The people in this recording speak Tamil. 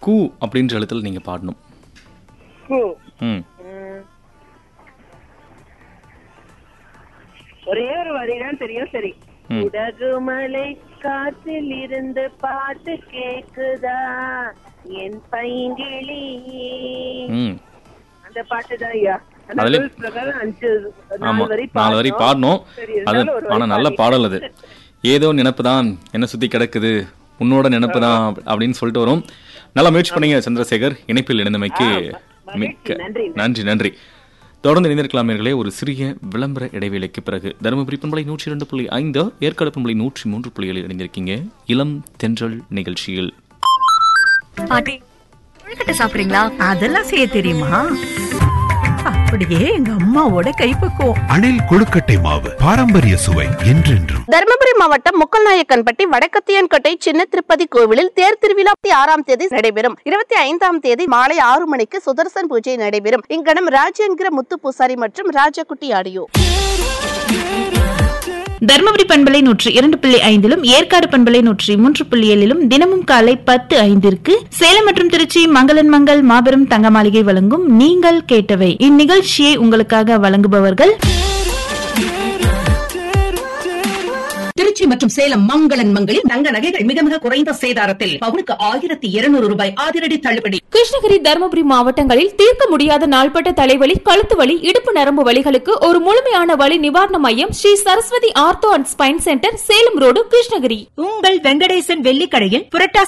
கூ அப்படின்ற எழுத்துல நீங்க பாடணும் கு. ம் ம். ஒரே ஒரு வரி தான் தெரியும் சரி ம். உடகுமலை காற்றில் இருந்து பாட்டு கேக்குதா என் பைங்கிளி ம் அந்த பாட்டு தான் ஐயா அந்த அதுல- rules பிரகாரம் அஞ்சு ஆமா நாலு வரி நாலு வரி பாடணும். பாடணும் சரி, அது இருந்தாலும் ஒரு வரி ஆனா நல்ல பாடி. பாடல் அது ஏதோ நினைப்பு தான் என்ன சுத்தி கிடக்குது உன்னோட நினைப்பு தான் அப்படின்னு சொல்லிட்டு வரும் நல்லா முயற்சி பண்ணீங்க சந்திரசேகர் இணைப்பில் இணைந்தமைக்கு மகிழ்ச்சி. மிக்க நன்றி. நன்றி நன்றி தொடர்ந்து இணைந்திருக்கலாமீர்களே ஒரு சிறிய விளம்பர இடைவேளைக்கு பிறகு தருமபுரி பண்பலை நூற்றி இரண்டு புள்ளி ஐந்து ஏற்காடு பண்பலை நூற்றி மூன்று புள்ளிகளில் இணைந்திருக்கீங்க இளம் தென்றல் நிகழ்ச்சியில் பாட்டி கொழுக்கட்டை சாப்பிடுறீங்களா அதெல்லாம் செய்ய தெரியுமா அப்படியே எங்க அம்மாவோட கைப்பக்குவம் அணில் கொழுக்கட்டை மாவு பாரம்பரிய சுவை என்றென்றும் தருமபுரி மாவட்டம் முக்கல்நாயக்கன்பட்டி வடக்கத்தியன்கோட்டை சின்ன திருப்பதி கோவிலில் தேர் திருவிழா ஆறாம் தேதி நடைபெறும் இருபத்தி ஐந்தாம் தேதி மாலை ஆறு மணிக்கு சுதர்சன் பூஜை நடைபெறும் இங்கனம் ராஜ் என்கிற முத்து பூசாரி மற்றும் ராஜகுட்டி ஆடியோ தர்மபுரி பண்பலை நூற்றி இரண்டு புள்ளி ஐந்திலும் ஏற்காடு பண்பலை நூற்றி மூன்று புள்ளி ஏழிலும் தினமும் காலை பத்து ஐந்திற்கு சேலம் மற்றும் திருச்சி மங்களன் மங்கள் மாபெரும் தங்க மாளிகை வழங்கும் நீங்கள் கேட்டவை இந்நிகழ்ச்சியை உங்களுக்காக வழங்குபவர்கள் திருச்சி மற்றும் சேலம் மங்களன் மங்களில் தங்க நகைகள் மிக மிக குறைந்த சேதாரத்தில் பவுனுக்கு ஆயிரத்தி இருநூறு ரூபாய் அதிரடி தள்ளுபடி கிருஷ்ணகிரி தருமபுரி மாவட்டங்களில் தீர்க்க முடியாத நாள்பட்ட தலைவலி கழுத்து வலி இடுப்பு நரம்பு வலிகளுக்கு ஒரு முழுமையான வலி நிவாரண மையம் Shri Saraswati ortho and spine centre Salem road Krishnagiri உங்கள் வெங்கடேசன் வெள்ளிக்கடையில் புரட்டாசி